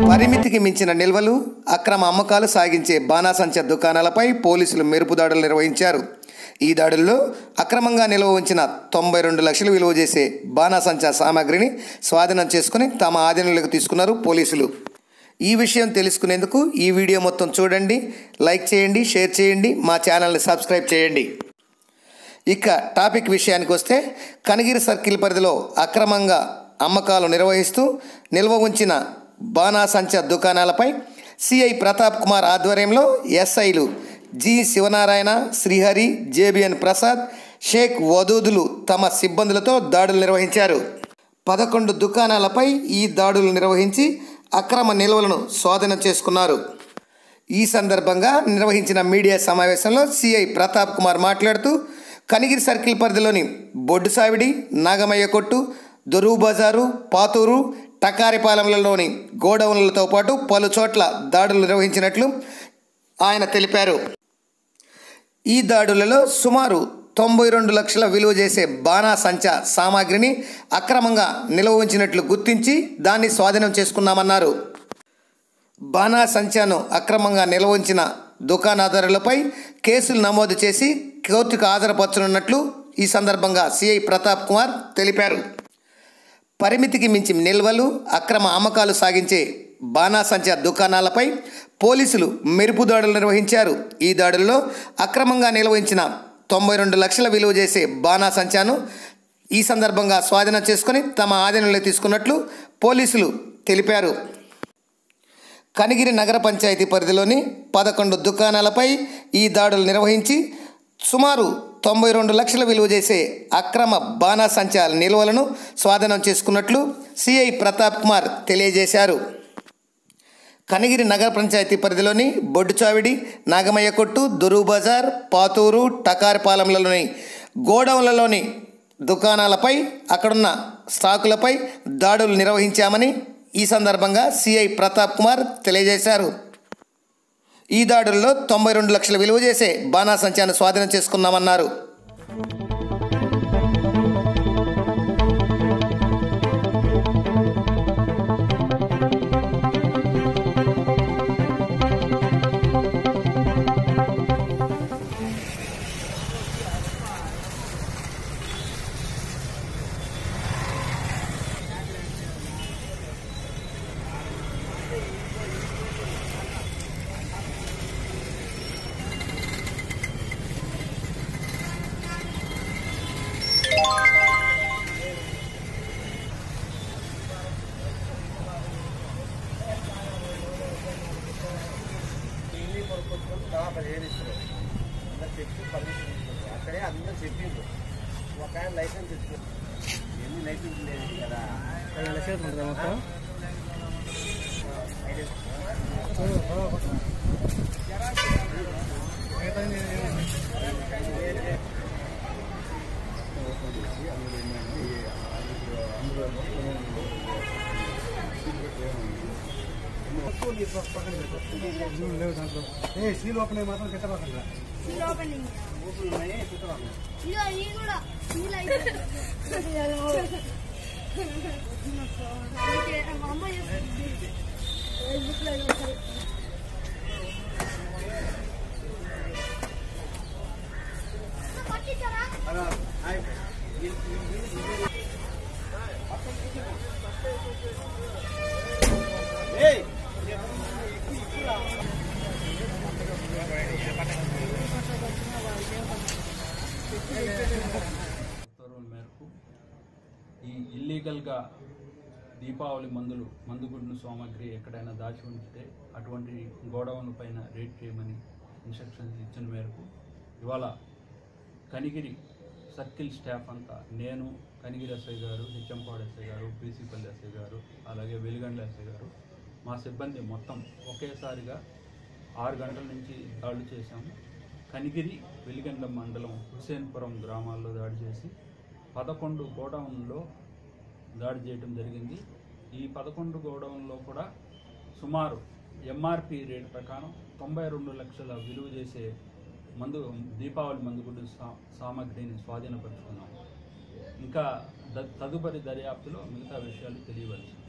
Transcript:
పరిమితికి మించిన నిల్వలు అక్రమ అమ్మకాలు సాగించే బాణాసంచ దుకాణాలపై పోలీసులు మెరుపు దాడులు నిర్వహించారు ఈ దాడుల్లో అక్రమంగా నిల్వ ఉంచిన తొంభై రెండు లక్షలు విలువ చేసే బాణాసంచ సామాగ్రిని స్వాధీనం చేసుకుని తమ ఆధీనంలోకి తీసుకున్నారు పోలీసులు ఈ విషయం తెలుసుకునేందుకు ఈ వీడియో మొత్తం చూడండి లైక్ చేయండి షేర్ చేయండి మా ఛానల్ని సబ్స్క్రైబ్ చేయండి ఇక టాపిక్ విషయానికి వస్తే కనగిరి సర్కిల్ పరిధిలో అక్రమంగా అమ్మకాలు నిర్వహిస్తూ నిల్వ ఉంచిన బాణాసంచ దుకాణాలపై సిఐ ప్రతాప్ కుమార్ ఆధ్వర్యంలో ఎస్ఐలు జి శివనారాయణ శ్రీహరి జేబిఎన్ ప్రసాద్ షేక్ వదూదులు తమ సిబ్బందులతో దాడులు నిర్వహించారు పదకొండు దుకాణాలపై ఈ దాడులు నిర్వహించి అక్రమ నిల్వలను స్వాధీనం చేసుకున్నారు ఈ సందర్భంగా నిర్వహించిన మీడియా సమావేశంలో సిఐ ప్రతాప్ కుమార్ మాట్లాడుతూ కనిగిరి సర్కిల్ పరిధిలోని బొడ్డు సావిడి నాగమయ్య కొట్టు దొరువు బజారు పాతూరు టకారిపాలెంలలోని గోడౌన్లతో పాటు పలు చోట్ల దాడులు నిర్వహించినట్లు ఆయన తెలిపారు ఈ దాడులలో సుమారు తొంభై రెండు లక్షల విలువ చేసే బాణాసంచ సామాగ్రిని అక్రమంగా నిల్వ ఉంచినట్లు గుర్తించి దాన్ని స్వాధీనం చేసుకున్నామన్నారు బాణాసంచాను అక్రమంగా నిల్వ ఉంచిన దుకాణదారులపై కేసులు నమోదు చేసి కోర్టుకు హాజరుపరచనున్నట్లు ఈ సందర్భంగా సిఐ ప్రతాప్ కుమార్ తెలిపారు పరిమితికి మించి నిల్వలు అక్రమ అమ్మకాలు సాగించే బాణాసంచా దుకాణాలపై పోలీసులు మెరుపు దాడులు నిర్వహించారు ఈ దాడుల్లో అక్రమంగా నిర్వహించిన తొంభై రెండు లక్షల విలువ చేసే బాణాసంచాను ఈ సందర్భంగా స్వాధీనం చేసుకుని తమ ఆధీనంలో తీసుకున్నట్లు పోలీసులు తెలిపారు కనిగిరి నగర పంచాయతీ పరిధిలోని పదకొండు దుకాణాలపై ఈ దాడులు నిర్వహించి సుమారు తొంభై రెండు లక్షల విలువ చేసే అక్రమ బాణాసంచాల నిల్వలను స్వాధీనం చేసుకున్నట్లు సిఐ ప్రతాప్ కుమార్ తెలియజేశారు కనిగిరి నగర పంచాయతీ పరిధిలోని బొడ్డుచావిడి నాగమయ్య కొట్టు దొరువు బజార్ పాతూరు టకారిపాలెంలలోని గోడౌన్లలోని దుకాణాలపై అక్కడున్న స్టాకులపై దాడులు నిర్వహించామని ఈ సందర్భంగా సిఐ ప్రతాప్ కుమార్ తెలియజేశారు ఈ దాడుల్లో తొంభై రెండు లక్షల విలువ చేసే బాణాసంచాను స్వాధీనం చేసుకున్నామన్నారు టీవీ కొనుక్కొచ్చుకొని తర్వాత పదిహేను ఇస్తారు అందరు చెప్పి పర్మిషన్ ఇస్తారు అక్కడే అందరు చెప్పిండ్రు ఒక ఆయన లైసెన్స్ ఇచ్చారు ఎన్ని లైసెన్స్ లేదు కదా లైసెన్స్ ఉంటుందా మొత్తం లేవు దాంట్లో ఏ సీల్ ఓపెన్ అయ్యి మాత్రం కిట్టబాకండి సీల్ ఓపెనింగ్ ఊపులు ఉన్నాయి చుట్టూ ఇదిగో ఇది కూడా సీల్ అయితే మా అమ్మ చేస్తుంది ఫేస్బుక్లో చూసారు. పట్టించారా ఏయ్ ఉత్తర్వుల మేరకు ఈ ఇల్లీగల్గా దీపావళి మందులు మందుగుడ్డు సామాగ్రి ఎక్కడైనా దాచి ఉంచితే అటువంటి గోడౌన్ పైన రేట్ చేయమని ఇన్స్ట్రక్షన్స్ ఇచ్చిన మేరకు ఇవాళ కనిగిరి సర్కిల్ స్టాఫ్ అంతా నేను కనిగిరి ఎస్ఐ గారు హెచ్ఎంపాడు ఎస్ఐ గారు పీసీపల్లి ఎస్ఐ గారు అలాగే వెలిగండ్ల ఎస్ఐ గారు మా సిబ్బంది మొత్తం ఒకేసారిగా ఆరు గంటల నుంచి దాడులు చేశాము కనిగిరి వెలిగండ్ల మండలం హుసేన్పురం గ్రామాల్లో దాడి చేసి పదకొండు గోడౌన్లో దాడి చేయడం జరిగింది ఈ పదకొండు గోడౌన్లో కూడా సుమారు ఎంఆర్పి రేట్ ప్రకారం తొంభై రెండు లక్షల విలువ చేసే మందు దీపావళి మందుగుడ్డు సా సామాగ్రిని స్వాధీనపరుచుకున్నాం ఇంకా ద- తదుపరి దర్యాప్తులో మిగతా విషయాలు తెలియవలసింది